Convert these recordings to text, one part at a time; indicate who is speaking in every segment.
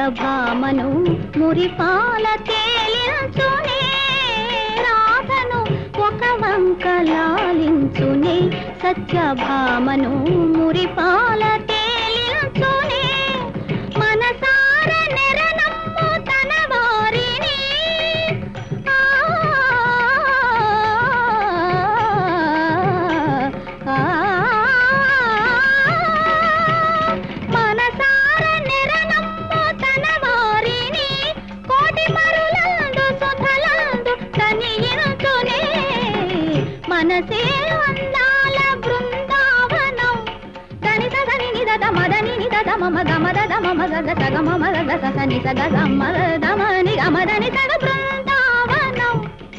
Speaker 1: సత్యభామను మురిపాల తేలించునే రాధను ఒక వంక లాలించునే సత్యభామను మురిపాల తేలించునే మనసార నెరనమ్ము తన వారిని ఆ, ఆ, మనసార నెరనమ్ము తన వారిని కోటి మరులందు సుధలందు కనియించునే మనసే అందాల బృందావనం గని సగని నిదద మదని నిదద మమ గమద దమ మగ గత గమ మగ గత సని సగ గమ దమ ని గమదని సగ బృందావనం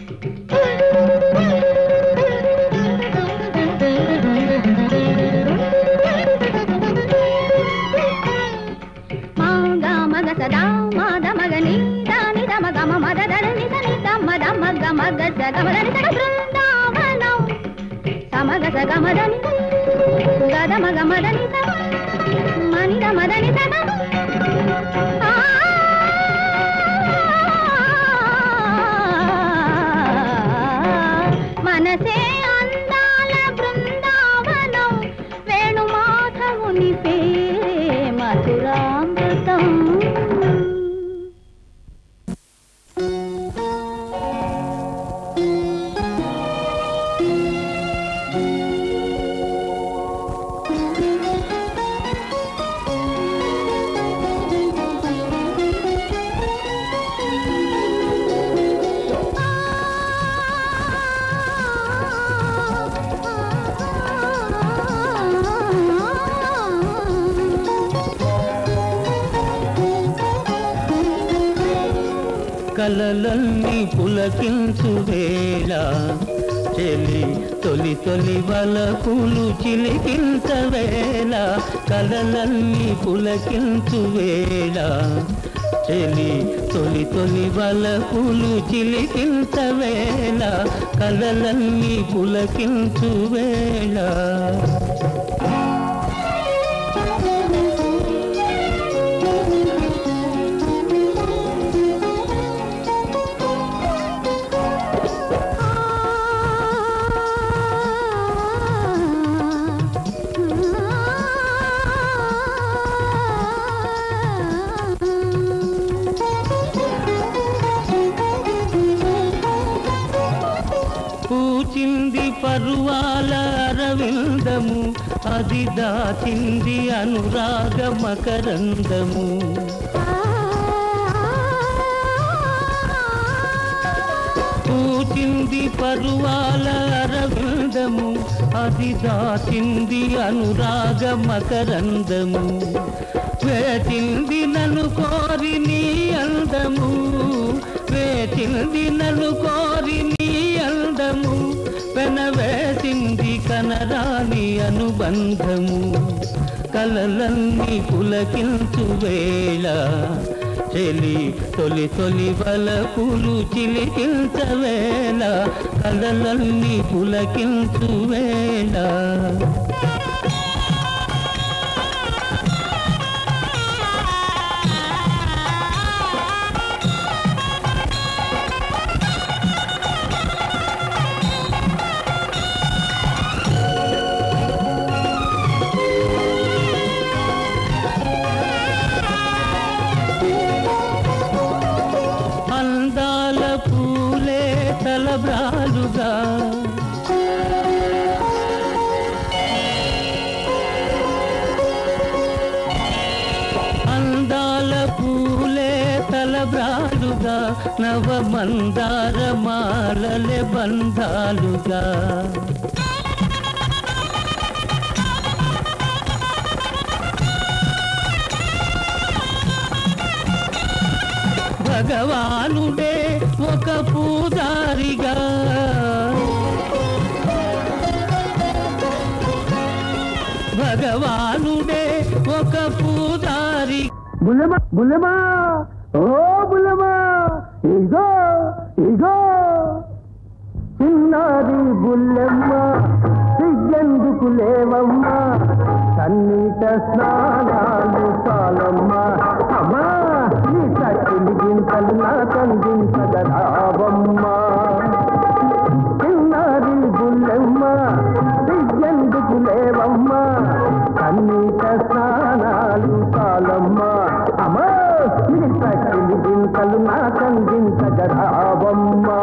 Speaker 1: మా గా మగ సదా మాద మగ ని దాని దమ గమ మద దద ని సని దమ దమ గమ గ స గమ దని సగ బృందావనం సమగ స గమదని గద మగ మదని స మని ద మదని సగ ఆ మనసే అందాల బృందావనం వేణుమాధవుని పేరే మధురామృతం
Speaker 2: కలలన్నీ పులకించు వేళ చెలి తొలి తొలి వలపులు చిలికించ వేళ కలలన్నీ పులకించు వేళ చెలి తొలి తొలి వలపులు చిలికించ వేళ కలలన్నీ పులకించు వేళ పూచింది పరువాల అరవిందము అది దాచింది అనురాగ మకరందము పూచింది పరువాల అరవిందము అది దాచింది అనురాగ మకరందము వేచింది నన్ను కోరి నీ అందము వేచింది నన్ను కోరి నీ అందము పెనవేసింది కనరాని అనుబంధము కలలన్నీ పులకించు వేళ చెలి తొలి తొలి వలపులు చిలికించ వేళ కలలన్నీ పులకించు వేళ అందాల పూలే తలబ్రాలుగా అందాల పూలే తలబ్రాలుగా నవ మందార మాలలే బంధాలుగా భగవానుడే ఒక పూజారిగా భగవానుడే ఒక పూజారి బుల్లమా బుల్లమా ఓ బుల్లమా ఇగో ఇగో చిన్నారి బుల్లెమ్మ సిగ్గెందుకు లేవమ్మా కన్నీట స్నానాలు చాలమ్మా అమ్మా గింతలు నా కందించగరావమ్మా చిన్నారి బుల్లెమ్మ దిగ్గెందుకు లేవమ్మా కన్నీట స్నానాలు కాలమ్మా అమ్మా నీ చక్కిలి గింతలు నా కందించగరావమ్మా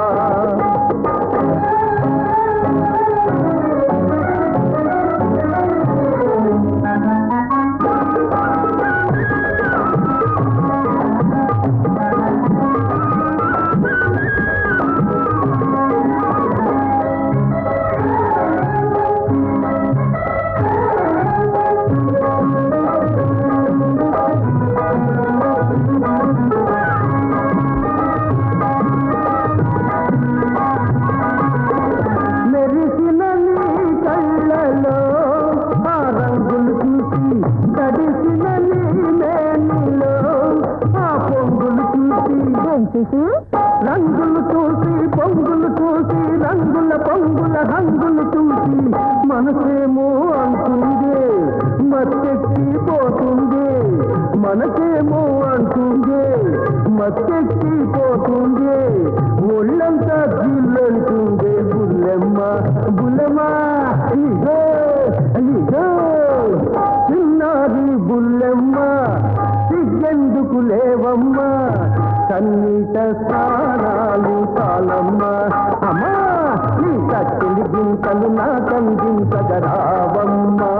Speaker 2: మెరిసిన నీ కళ్ళలో ఆ రంగులు చూసి తడిసిన నీ మేనిలో ఆ పొంగులు చూసి రంగులు చూసి పొంగులు చూసి రంగుల పొంగుల రంగులు చూసి మనసేమో అంటుంది మత్తెక్కి పోతుంది మనసేమో అంటుంది మత్తెక్కి పోతుంది ఒళ్ళంతా జిల్లంటుంది బుల్లెమ్మ బుల్లెమ్మ ఇగో ఇగో చిన్నారి బుల్లెమ్మ సిగ్గెందుకు లేవమ్మా కన్నీట స్నానాలు కాలమ్మా అమ్మా నీ కట్టిలి గింతలు నా కందించగరావమ్మా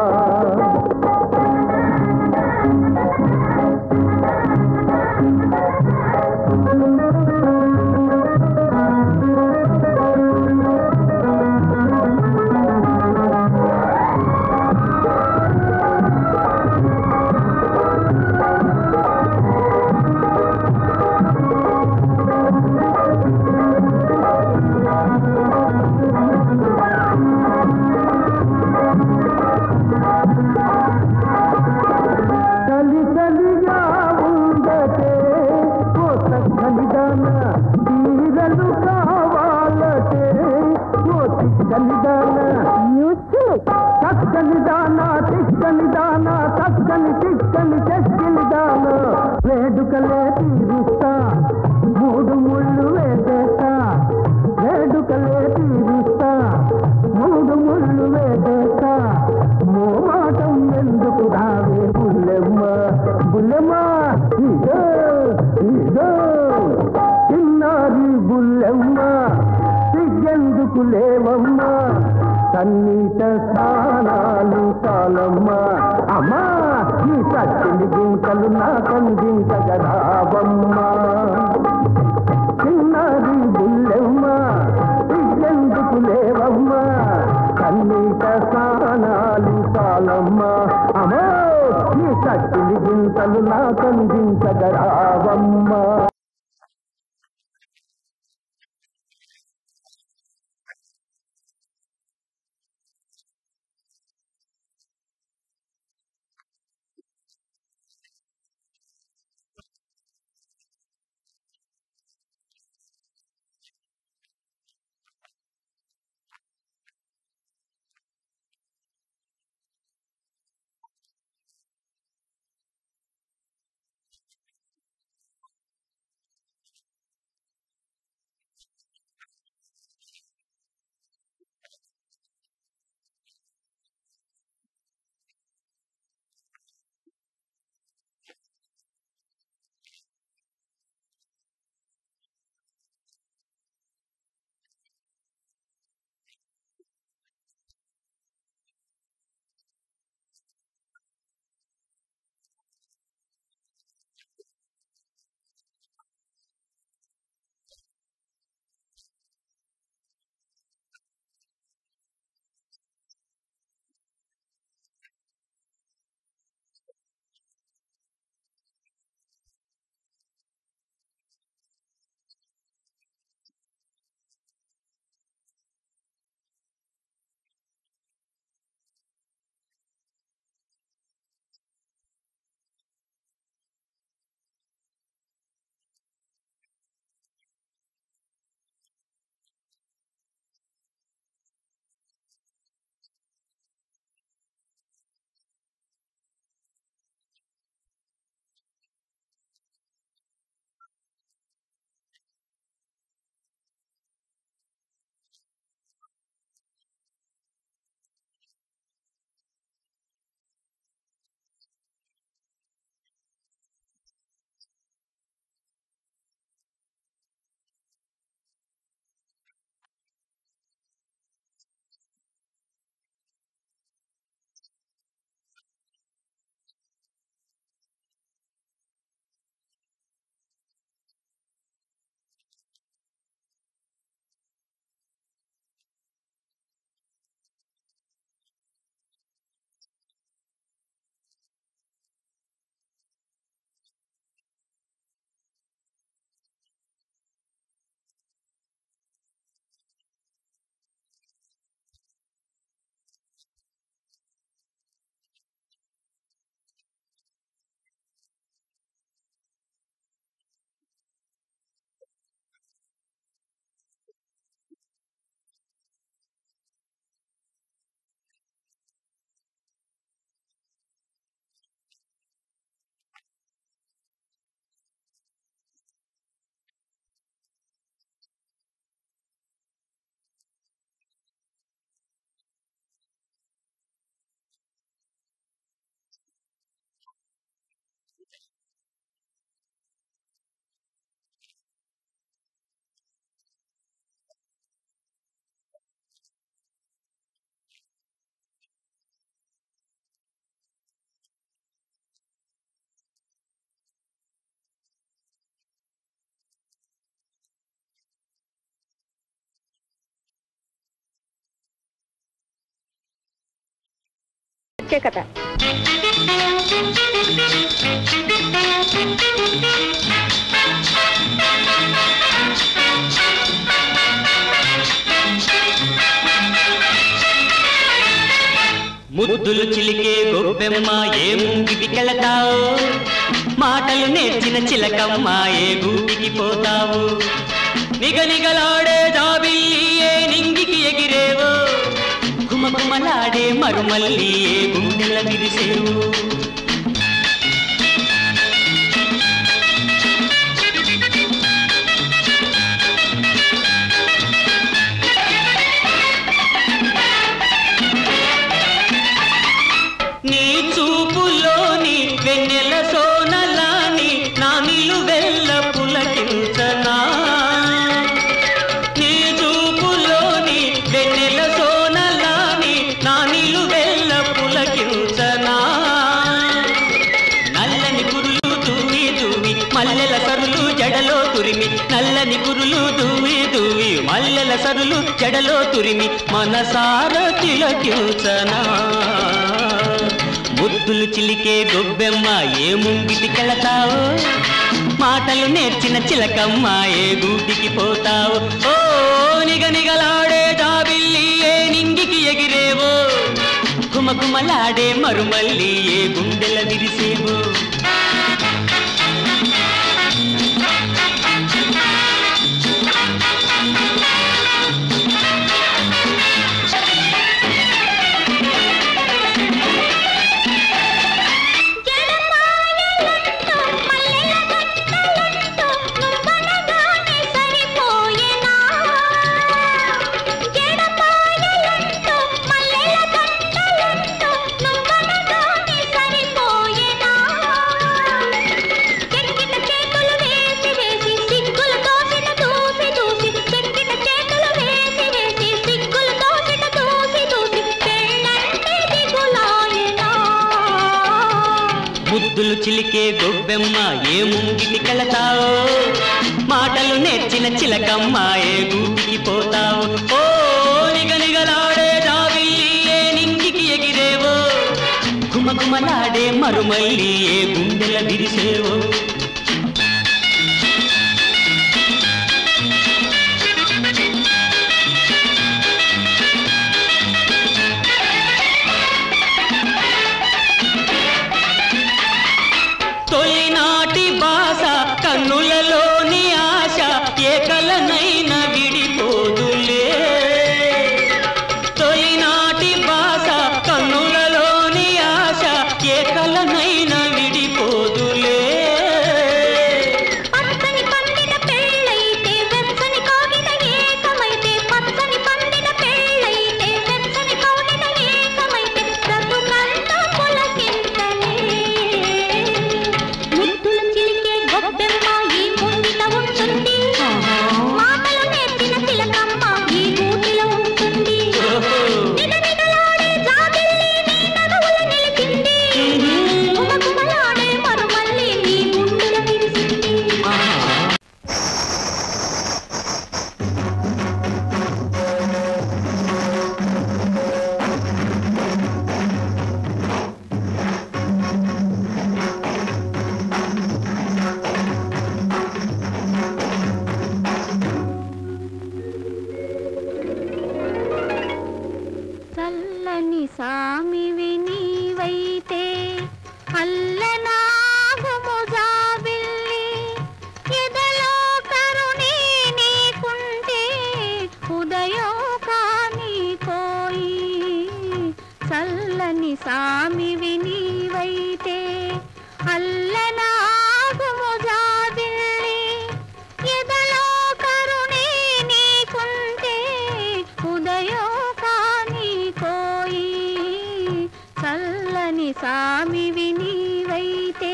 Speaker 2: చలి చలిగా ఉండటే ఓ చక్కనిదాన తీరలు కావాలటే ఓ చిక్కనిదాన చక్కని దాన చిక్కని దాన చక్కని చిక్కని చెక్కని దాన వేడుకలే తీరుస్తా మూడు ముళ్ళు వేసేస్తా వేడుకలే తీరుస్తా మూడు ముళ్ళు వేసేస్తా మోమాటం ఎందుకు రావే బుల్లెమ్మ బుల్లెమ్మ ఇదో ఇదో చిన్నారి బుల్లెమ్మ సిగ్గెందుకు లేవమ్మా కన్నీట స్నానాలు కాలమ్మా అమ్మా ఈ చచ్చిని గింకలు నా కందించగరావమ్మా చిన్నది బుల్లెమ్మ సిగ్గెందుకు లేవమ్మా కన్నీట స్నానాలు కాలమ్మా అమ్మా ఈ చచ్చిని గింకలు నా కందించగరావమ్మా
Speaker 3: ప్రత్యేకత
Speaker 4: ముద్దులు చిలికే గొప్పెమ్మ ఏ ముంగికి కెళతావు మాటలు నేర్చిన చిలకమ్మ ఏ గూటికి పోతావు నిగనిగలాడే జాబిల్లి ఏ నింగికి ఎగిరేవో గుమగుమలాడే మరుమల్లి ఏ గుండెల విరిసేవు నీ చూపులోని వెన్నెల సోనలాని నా నిలువెల్ల పులకించనా నీ చూపులోని వెన్నెల సోనలాని నా నిలువెల్ల పులకించనా నల్లని కురులు దూవి దూవి మల్లెల సరులు జడలో తురిమి నల్లని కురులు దూవి దూవి మల్లెల సరులు జడలో తురిమి మనసార తిలకించనా ముద్దులు చిలికే గొబ్బెమ్మ ఏ ముంగిటి కెళతావు మాటలు నేర్చిన చిలకమ్మ ఏ గూటికి పోతావు ఓ నిగ నిగలాడే జాబిల్లి ఏ నింగికి ఎగిరేవో గుమగుమలాడే మరుమల్లి ఏ గుండెల విరిసేవో
Speaker 1: జడపాయలంటూ మల్లెల గంటలంటూ నువ్వనగానే సరిపోయేనా జడపాయలంటూ మల్లెల గంటలంటూ నువ్వనగానే సరిపోయేనా చెక్కిన చేతులు వేసి వేసి సిగ్గులు తోసిన దూసి దూసి చెక్కిన చేతులు వేసి వేసి సిగ్గులు తోసిన దూసి దూసి పెళ్ళంటే దిగులాయనా
Speaker 4: ముద్దులు చిలికే గొబ్బెమ్మ ఏ ముంగిటి కెళతావు మాటలు నేర్చిన చిలకమ్మ ఏ గూటికి పోతావు ఓ నిగ నిగలాడే జాబిల్లి ఏ నింగికి ఎగిరేవో గుమగుమలాడే మరుమల్లి ఏ గుండెల విరిసేవో తొలినాటి బాస కన్నులలోని ఆశ ఏ కలనైన విడిపోదులే తొలినాటి బాస కన్నులలోని ఆశ ఏ కలనైన విడిపోదులే
Speaker 1: పచ్చని పండిన పెళ్ళైతే వెచ్చని కోగిన ఏకమైతే పచ్చని పండిన పెళ్ళైతే వెచ్చని కోగిన ఏకమైతే బ్రతుకంతా పులకింతలే ముద్దులు చిలికే గొప్పెమ్మ ఈ ముంగిట ఉంటుంది మాటలు నేర్చిన తిలకమ్మ ఈ గూటిలో ఉంటుంది
Speaker 4: ఓహో.
Speaker 1: నిగనిగలాడే జాబిల్లి నీ నగవుల నిలిచింది గుమగుమలాడే మరుమల్లి నీ గుండెల విరిసింది చల్లని సామివి నీవైతే అల్లనాగుము జాబిల్లి ఎదలో కరుణే నీకుంటే ఉదయం కాని పోయి చల్లని సామివి నీవైతే అల్లనాగుము జాబిల్లి ఎదలో కరుణే నీకుంటే ఉదయం కాని కోయి చల్లని సామివి నీవైతే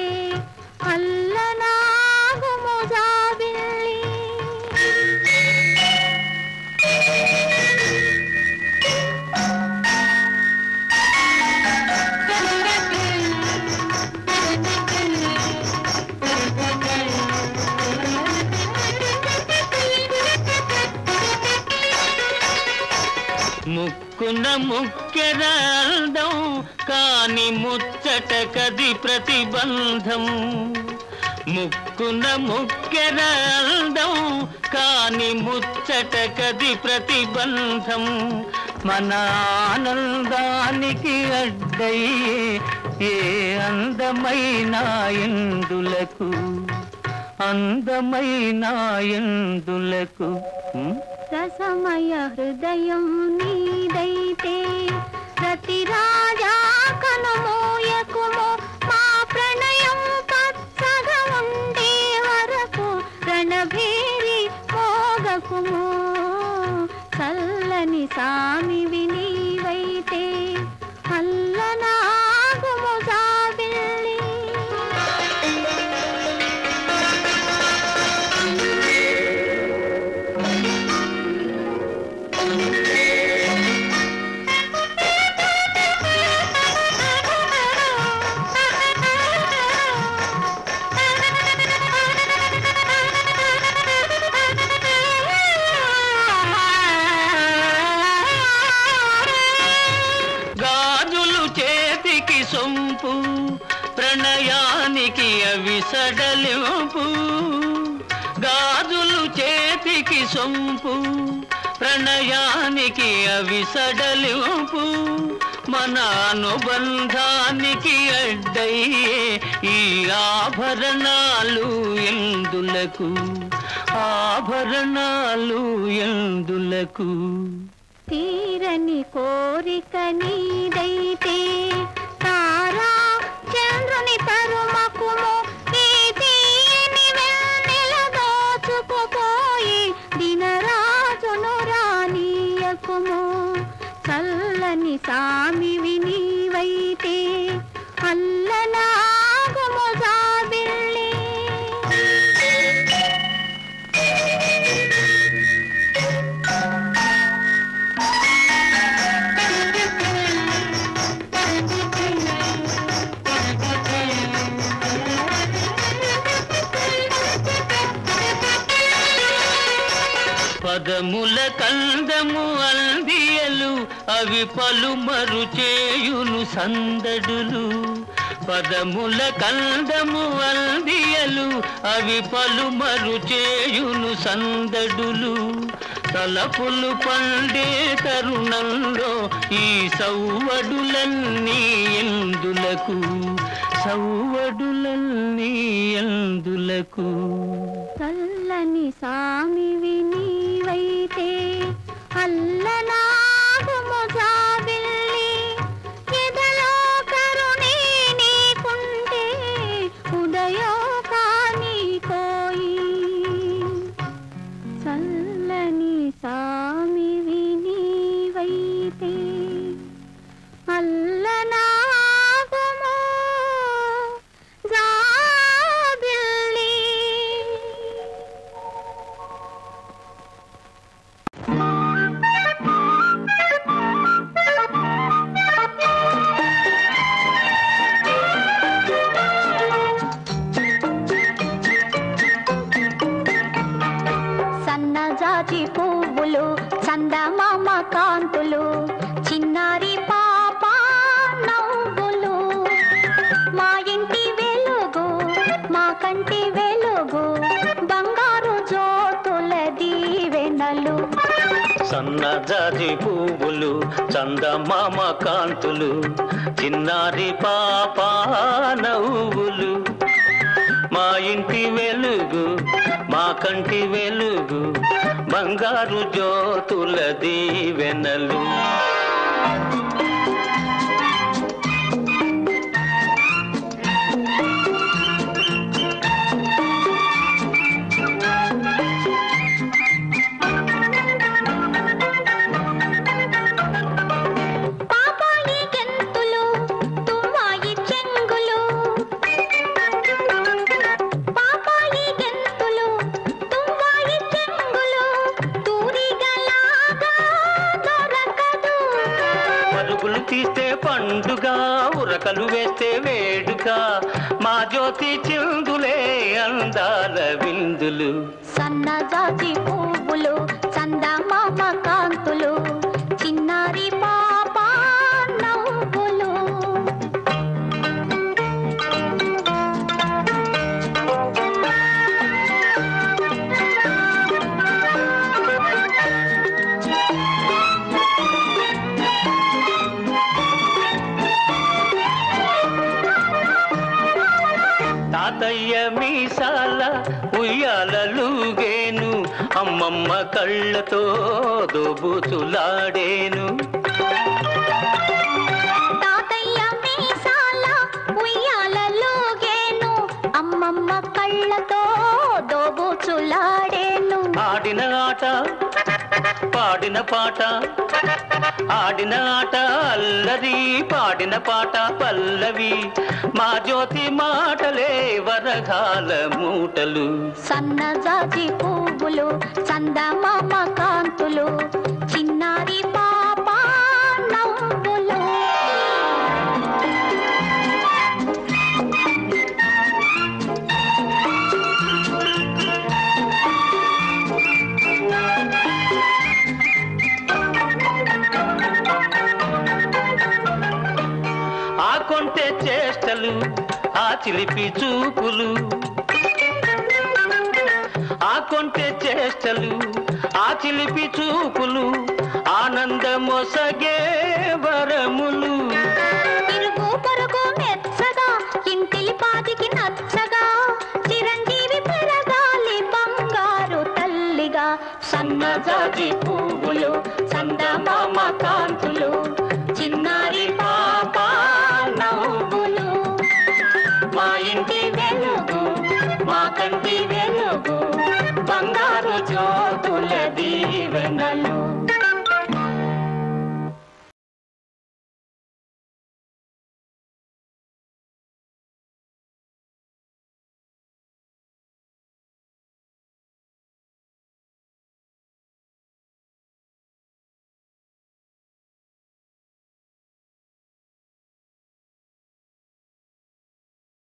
Speaker 1: అల్లనాగుము జాబిల్లి
Speaker 4: ముక్కున ముక్కెర అందం కాని ముచ్చట కది ప్రతిబంధం ముక్కున ముక్కెర అందం కాని ముచ్చట కది ప్రతిబంధం మన ఆనందానికి అడ్డయ్యే ఏ అందమైన ఇందులకు అందమైన ఇందులకు ఉమ్?
Speaker 1: రసమయ హృదయం నీదైతే రతి రాజా కనుమోయకుము మా ప్రణయం పచ్చగా ఉండే వరకు రణభేరి మోగకుము చల్లని సామివి నీవైతే అల్లనాగుము జాబిల్లి
Speaker 4: గాజులు చేతికి సొంపు ప్రణయానికి అవి సడలింపు గాజులు చేతికి సొంపు ప్రణయానికి అవి సడలింపు మన అనుబంధానికి అడ్డయ్యే ఈ ఆభరణాలు ఎందులకు ఆభరణాలు ఎందులకు
Speaker 1: తీరని కోరిక నీదైతే తారా చంద్రుని తరుమకుము ఈ తీయని వెన్నెల దోచుకుపోయి దినరాజును రానీయకుము చల్లని సామివి నీవైతే అల్లనాగుము జాబిల్లి
Speaker 4: పదముల కందము అందియలు అవి పలుమరు చేయును సందడులు పదముల కందము అందియలు అవి పలుమరు చేయును సందడులు తలపులు పండే తరుణంలో ఈ సౌవడులన్నీ ఎందులకు సౌవడులన్నీ ఎందులకు
Speaker 1: చల్లని సామివి నీవైతే అల్లనాగుము జాబిల్లి ఎదలో కరుణే నీకుంటే ఉదయో కాని కోయి చల్లని సామివి నీవైతే అల్లనాగుము జాబిల్లి సన్నజాజి పువ్వులు చందమామ కాంతులు చిన్నారి పాప నవ్వులు మా ఇంటి వెలుగు మా కంటి వెలుగు బంగారు జ్యోతుల దీవెనలు
Speaker 4: సన్నజాజి పువ్వులు చందమామ కాంతులు చిన్నారి పాప నవ్వులు మా ఇంటి వెలుగు మా కంటి వెలుగు బంగారు జ్యోతుల దీవెనలు
Speaker 1: పాపాయి గెంతులు తుమ్మాయి చెంగులు పాపాయి గెంతులు తుమ్మాయి చెంగులు తూరిగలాగా దొరకదు
Speaker 4: పరుగులు తీస్తే పండుగ ఉరకలు వేస్తే వేడుక మా జ్యోతి చిందులే అందాల విందులు
Speaker 1: సన్నజాజి పువ్వులు చందమామ కాంతులు చిన్న
Speaker 4: ఉయ్యాలలుగేను అమ్మమ్మ కళ్ళతో దోబుతులాడేను
Speaker 1: తాతయ్య మీసాల ఉయ్యాలలోగేను అమ్మమ్మ కళ్ళతో దోబూచులాడేను
Speaker 4: ఆడిన ఆట పాడిన పాట ఆడిన ఆట అల్లరి పాడిన పాట పల్లవి మా జ్యోతి మాటలే వరగాల మూటలు
Speaker 1: సన్నజాజి పువ్వులు చందమామ కాంతులు చిన్నారి పాప నవ్వులు
Speaker 4: ఆ కొంటె చేష్టలు ఆ చిలిపి చూపులు ఆ కొంటె చేష్టలు ఆ చిలిపి చూపులు ఆనందమొసగే వరములు
Speaker 1: ఇరుగు పొరుగు మెచ్చగా ఇంటిలి పాతికి నచ్చగా చిరంజీవి పెరగాలి బంగారు తల్లిగా సన్నజాజి పువ్వులు చందమామ కాంతులు